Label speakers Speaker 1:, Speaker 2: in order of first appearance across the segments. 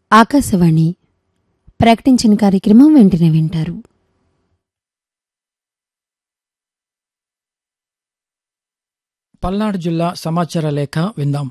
Speaker 1: ఆకాశవాణి ప్రకటించిన కార్యక్రమం వెంటనే వింటారు
Speaker 2: పల్నాడు జిల్లా సమాచార లేఖ విందాం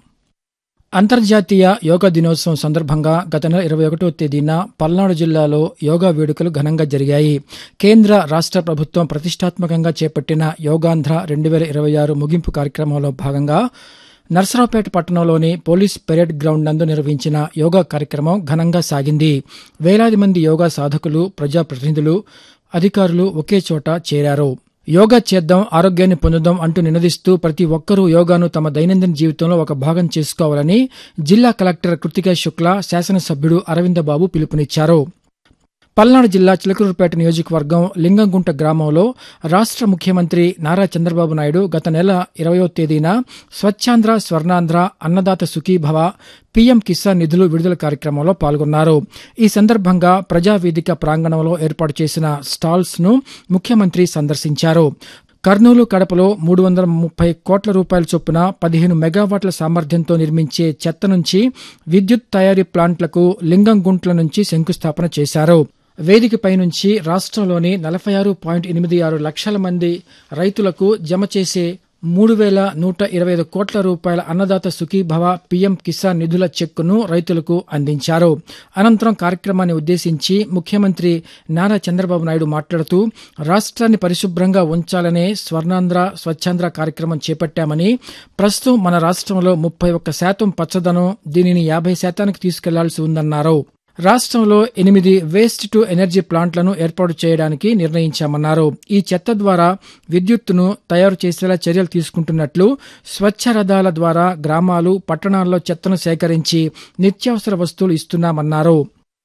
Speaker 2: అంతర్జాతీయ యోగా దినోత్సవం సందర్భంగా గత నెల ఇరవై ఒకటో తేదీన పల్నాడు జిల్లాలో యోగా వేడుకలు ఘనంగా జరిగాయి కేంద్ర రాష్ట్ర ప్రభుత్వం ప్రతిష్టాత్మకంగా చేపట్టిన యోగాంధ్ర రెండు వేల ఇరవై ఆరు ముగింపు కార్యక్రమంలో భాగంగా నర్సరావుపేట పట్టణంలోని పోలీస్ పెరేడ్ గ్రౌండ్ నందు నిర్వహించిన యోగా కార్యక్రమం ఘనంగా సాగింది వేలాది మంది యోగా సాధకులు ప్రజాప్రతినిధులు అధికారులు ఒకే చోట చేరారు యోగా చేద్దాం ఆరోగ్యాన్ని పొందుదాం అంటూ నినదిస్తూ ప్రతి ఒక్కరూ యోగాను తమ దైనందిన జీవితంలో ఒక భాగం చేసుకోవాలని జిల్లా కలెక్టర్ కృతికా శుక్లా శాసనసభ్యుడు అరవిందబాబు పిలుపునిచ్చారు పల్నాడు జిల్లా చిలకలూరుపేట నియోజకవర్గం లింగంగుంట గ్రామంలో రాష్ట్ర ముఖ్యమంత్రి నారా చంద్రబాబు నాయుడు గత నెల ఇరవయో తేదీన స్వచ్ఛాంధ్ర స్వర్ణాంధ్ర అన్నదాత సుఖీభవ పీఎం కిసాన్ నిధులు విడుదల కార్యక్రమంలో పాల్గొన్నారు ఈ సందర్భంగా ప్రజావేదిక ప్రాంగణంలో ఏర్పాటు చేసిన స్టాల్స్ ను ముఖ్యమంత్రి సందర్శించారు కర్నూలు కడపలో మూడు వందల ముప్పై కోట్ల రూపాయల చొప్పున పదిహేను మెగావాట్ల సామర్థ్యంతో నిర్మించే చెత్త నుంచి విద్యుత్ తయారీ ప్లాంట్లకు లింగంగుంట్ల నుంచి శంకుస్థాపన చేశారు వేదికపై నుంచి రాష్ట్రంలోని నలభై ఆరు పాయింట్ ఎనిమిది ఆరు లక్షల మంది రైతులకు జమ చేసే మూడు వేల నూట ఇరవై ఐదు కోట్ల రూపాయల అన్నదాత సుఖీభవ పీఎం కిసాన్ నిధుల చెక్కును రైతులకు అందించారు అనంతరం కార్యక్రమాన్ని ఉద్దేశించి ముఖ్యమంత్రి నారా చంద్రబాబు నాయుడు మాట్లాడుతూ రాష్ట్రాన్ని పరిశుభ్రంగా ఉంచాలనే స్వర్ణాంధ్ర స్వచ్ఛాంధ్ర కార్యక్రమం చేపట్టామని ప్రస్తుతం మన రాష్ట్రంలో ముప్పై ఒక్క శాతం పచ్చదనం దీనిని యాభై శాతానికి తీసుకెళ్లాల్సి ఉందన్నారు రాష్ట్రంలో ఎనిమిది వేస్ట్ టు ఎనర్జీ ప్లాంట్లను ఏర్పాటు చేయడానికి నిర్ణయించామన్నారు ఈ చెత్త ద్వారా విద్యుత్తును తయారు చేసేలా చర్యలు తీసుకుంటున్నట్లు స్వచ్ఛ రథాల ద్వారా గ్రామాలు పట్టణాల్లో చెత్తను సేకరించి నిత్యావసర వస్తువులు ఇస్తున్నామన్నారు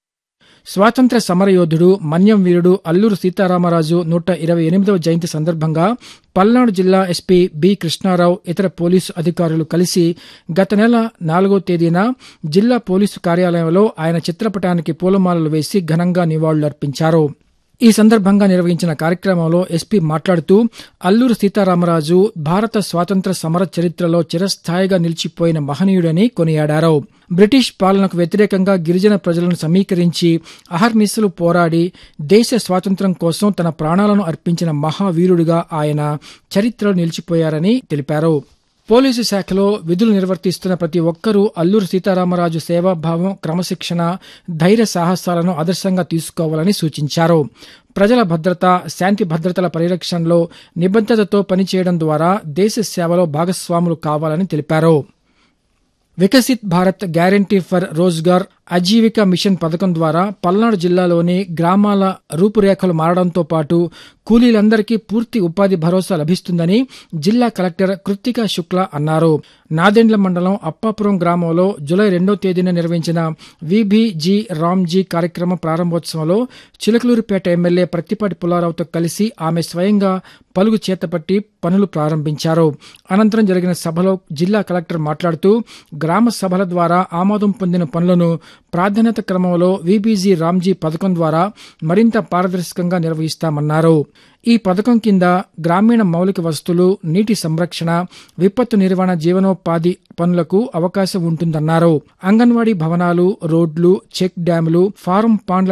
Speaker 2: స్వాతంత్ర సమరయోధుడు మన్యం వీరుడు అల్లూరు సీతారామరాజు నూట ఇరవై ఎనిమిదవ జయంతి సందర్భంగా పల్నాడు జిల్లా ఎస్పీ బి కృష్ణారావు ఇతర పోలీసు అధికారులు కలిసి గత నెల నాలుగో తేదీన జిల్లా పోలీసు కార్యాలయంలో ఆయన చిత్రపటానికి పూలమాలలు వేసి ఘనంగా నివాళులర్పించారు ఈ సందర్భంగా నిర్వహించిన కార్యక్రమంలో ఎస్పీ మాట్లాడుతూ అల్లూరు సీతారామరాజు భారత స్వాతంత్ర సమర చరిత్రలో చిరస్థాయిగా నిలిచిపోయిన మహనీయుడని కొనియాడారు బ్రిటిష్ పాలనకు వ్యతిరేకంగా గిరిజన ప్రజలను సమీకరించి అహర్నిశలు పోరాడి దేశ స్వాతంత్ర్యం కోసం తన ప్రాణాలను అర్పించిన మహావీరుడిగా ఆయన చరిత్రలో నిలిచిపోయారని తెలిపారు పోలీసు శాఖలో విధులు నిర్వర్తిస్తున్న ప్రతి ఒక్కరూ అల్లూరు సీతారామరాజు సేవాభావం క్రమశిక్షణ ధైర్య సాహసాలను ఆదర్శంగా తీసుకోవాలని సూచించారు ప్రజల భద్రత శాంతి భద్రతల పరిరక్షణలో నిబద్ధతతో పనిచేయడం ద్వారా దేశ సేవలో భాగస్వాములు కావాలని తెలిపారు Viksit Bharat guarantee for Rozgar Ajeevika mission పథకం ద్వారా పల్నాడు జిల్లాలోని గ్రామాల రూపురేఖలు మారడంతో పాటు కూలీలందరికీ పూర్తి ఉపాధి భరోసా లభిస్తుందని జిల్లా కలెక్టర్ కృత్తికా శుక్లా అన్నారు నాదెండ్ల మండలం అప్పాపురం గ్రామంలో జులై రెండో తేదీన నిర్వహించిన విబిజీ రామ్జీ కార్యక్రమం ప్రారంభోత్సవంలో చిలకలూరుపేట ఎమ్మెల్యే ప్రత్తిపాటి పుల్లారావుతో కలిసి ఆమె స్వయంగా పలుగు చేతపట్టి పనులు ప్రారంభించారు అనంతరం జరిగిన సభలో జిల్లా కలెక్టర్ మాట్లాడుతూ గ్రామ సభల ద్వారా ఆమోదం పొందిన పనులను ప్రాధాన్యత క్రమంలో విబీజీ రామ్జీ పథకం ద్వారా మరింత పారదర్శకంగా నిర్వహిస్తామన్నారు ఈ పథకం కింద గ్రామీణ మౌలిక వస్తువులు నీటి సంరక్షణ విపత్తు నిర్వహణ జీవనోపాధి పనులకు అవకాశం ఉంటుందన్నారు అంగన్వాడీ భవనాలు రోడ్లు చెక్ డ్యాంలు ఫారం పాండ్ల